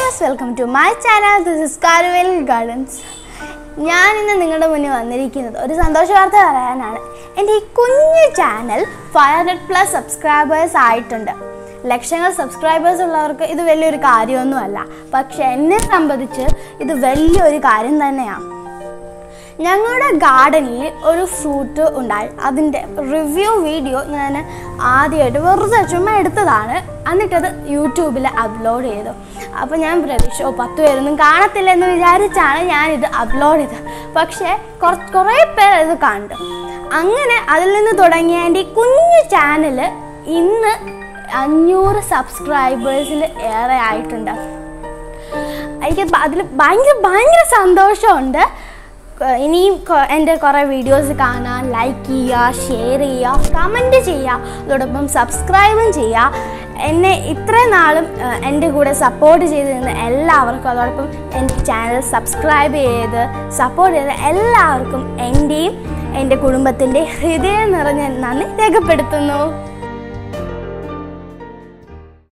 guys welcome to my channel this is Karuvel gardens ഞാൻ ഇന്ന് നിങ്ങളുടെ മുന്നിൽ വന്നിരിക്കുന്നത് ഒരു സന്തോഷ വാർത്ത പറയാനാണ് എൻ്റെ ഈ കുഞ്ഞു channel five hundred plus subscribers ആയിട്ടുണ്ട് ലക്ഷങ്ങൾ സബ്സ്ക്രൈബേഴ്സ് ഉള്ളവർക്ക് ഇത് വലിയൊരു കാര്യമൊന്നുമല്ല പക്ഷെ എന്നെ സംബന്ധിച്ച് ഇത് വലിയൊരു കാര്യം തന്നെയാണ് ഞങ്ങളുടെ ഗാർഡനിൽ ഒരു ഫ്രൂട്ട് ഉണ്ടായി അതിൻ്റെ റിവ്യൂ വീഡിയോ ഞാൻ ആദ്യമായിട്ട് വെറുതെ ചുമ്മാ എടുത്തതാണ് എന്നിട്ടത് യൂട്യൂബിൽ അപ്ലോഡ് ചെയ്തു അപ്പോൾ ഞാൻ പ്രതീക്ഷ ഓ പത്ത് പേരൊന്നും കാണത്തില്ല എന്ന് വിചാരിച്ചാണ് ഞാനിത് അപ്ലോഡ് ചെയ്തത് പക്ഷേ കുറച്ച് കുറേ പേർ ഇത് കണ്ടു അങ്ങനെ അതിൽ നിന്ന് തുടങ്ങിയ എൻ്റെ ഈ കുഞ്ഞു ചാനൽ ഇന്ന് അഞ്ഞൂറ് സബ്സ്ക്രൈബേഴ്സിൽ ഏറെ ആയിട്ടുണ്ട് എനിക്ക് അതിൽ ഭയങ്കര ഭയങ്കര സന്തോഷമുണ്ട് ക- ഇനിയും കൊ- എൻ്റെ കുറേ വീഡിയോസ് കാണാൻ ലൈക്ക് ചെയ്യുക ഷെയർ ചെയ്യുക കമൻറ്റ് ചെയ്യുക അതോടൊപ്പം സബ്സ്ക്രൈബും ചെയ്യുക എന്നെ ഇത്രയും നാളും ഏഹ്, എൻ്റെ കൂടെ സപ്പോർട്ട് ചെയ്ത് നിന്ന് എല്ലാവർക്കും അതോടൊപ്പം എൻ്റെ ചാനൽ സബ്സ്ക്രൈബ് ചെയ്ത് സപ്പോർട്ട് ചെയ്ത എല്ലാവർക്കും എൻ്റെയും എൻ്റെ കുടുംബത്തിൻ്റെ ഹൃദയം നിറഞ്ഞ നന്ദി രേഖപ്പെടുത്തുന്നു